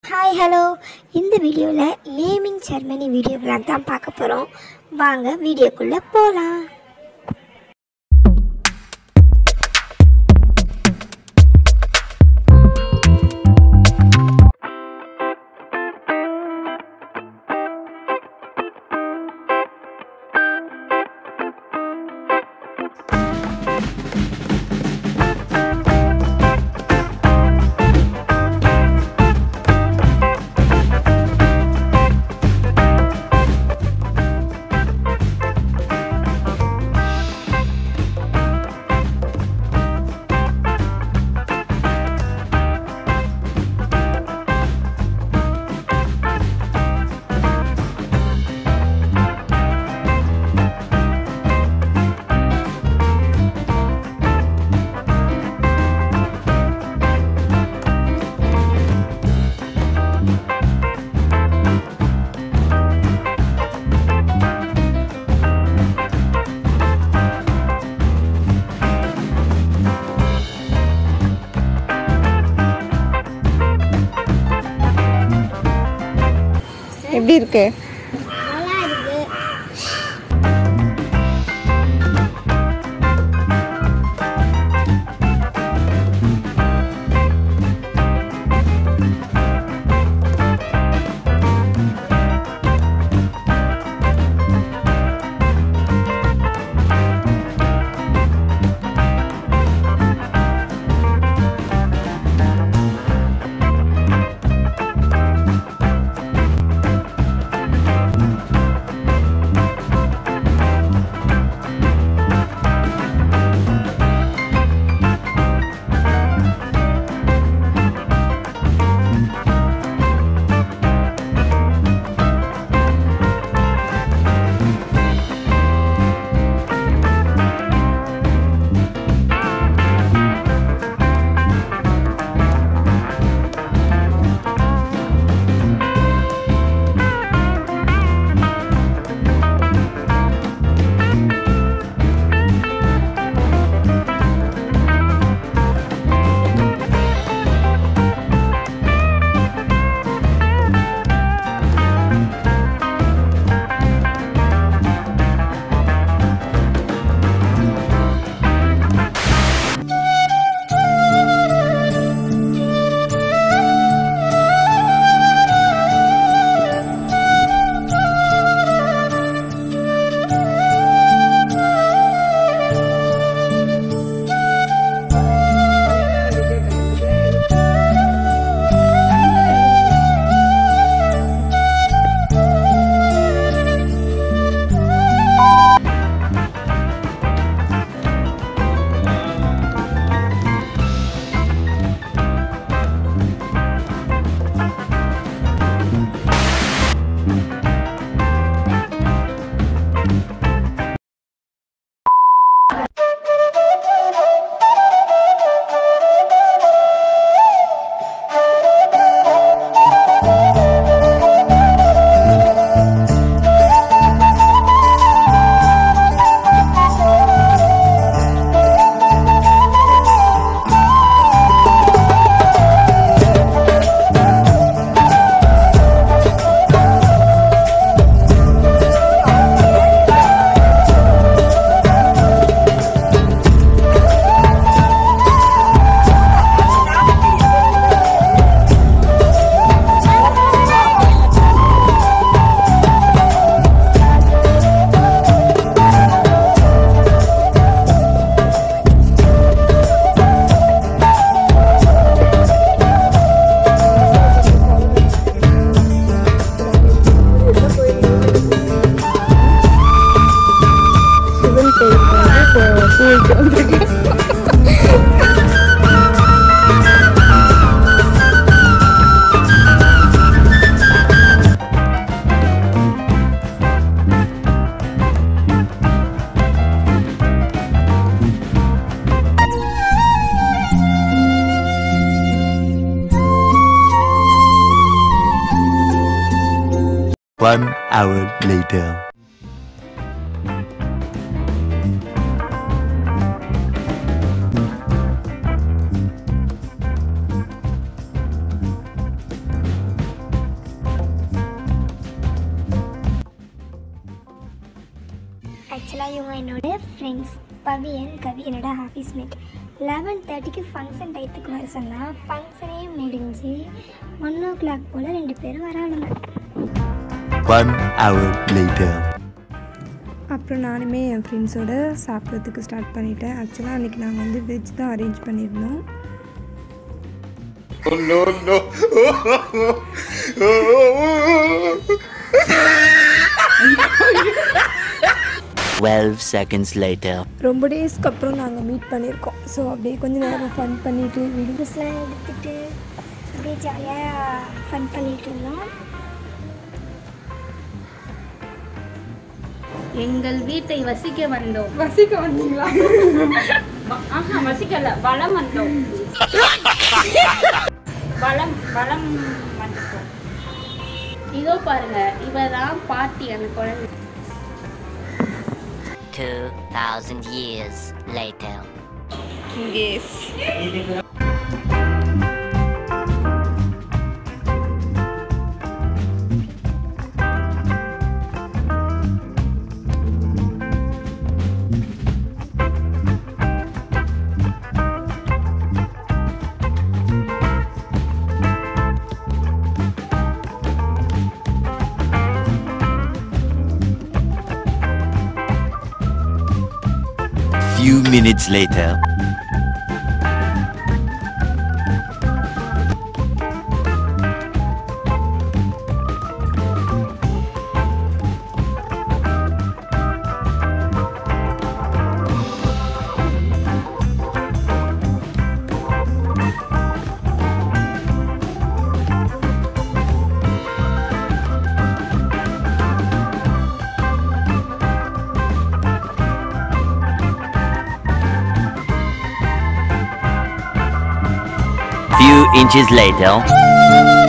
Hi hello இந்த வீடியோவில் naming ceremony video plan தான் பார்க்க போகிறோம் வாங்க வீடியோக்குள்ளே போகலாம் எப்படி இருக்கு நல்லா இருக்கு சிவன் கோயிலுக்கு வந்து இப்போ கோயிலுக்கு வந்திருக்கேன் One hour later. இவங்க என்னோட ஃப்ரெண்ட்ஸ் பவியன் கவி என்னோட ஆஃபீஸ் மேட் லெவன் தேர்ட்டிக்கு ஃபங்க்ஷன் டயத்துக்கு வர சொன்னால் ஃபங்க்ஷனே முடிஞ்சு ஒன் ஓ கிளாக் போல் ரெண்டு பேரும் வரானுங்க One hour later. அப்புறம் நானுமே என் ஃப்ரெண்ட்ஸோட சாப்பிட்றதுக்கு ஸ்டார்ட் பண்ணிட்டேன் ஆக்சுவலாக அன்றைக்கி நாங்கள் வந்து வெஜ் தான் அரேஞ்ச் பண்ணியிருந்தோம் Twelve seconds later. ரொம்ப டேஸ்க்கு அப்புறம் நாங்கள் மீட் பண்ணியிருக்கோம் ஸோ அப்படியே கொஞ்சம் நேரம் ஃபன் பண்ணிவிட்டு வீடியோ வீடியோஸ்லாம் எடுத்துட்டு அப்படியே ஜாலியாக ஃபன் பண்ணிட்டு இருந்தோம் எங்கள் வீட்டை வசிக்க வந்தோம் வசிக்க வந்தீங்களா வ- ஆஹா வசிக்கல வளம் வந்தோம் வளம் வளம் வந்துட்டோம் இதோ பாருங்க இவ தான் பாட்டி அந்த குழந்தை 2,000 years later. எஸ் Few minutes later. Few inches later.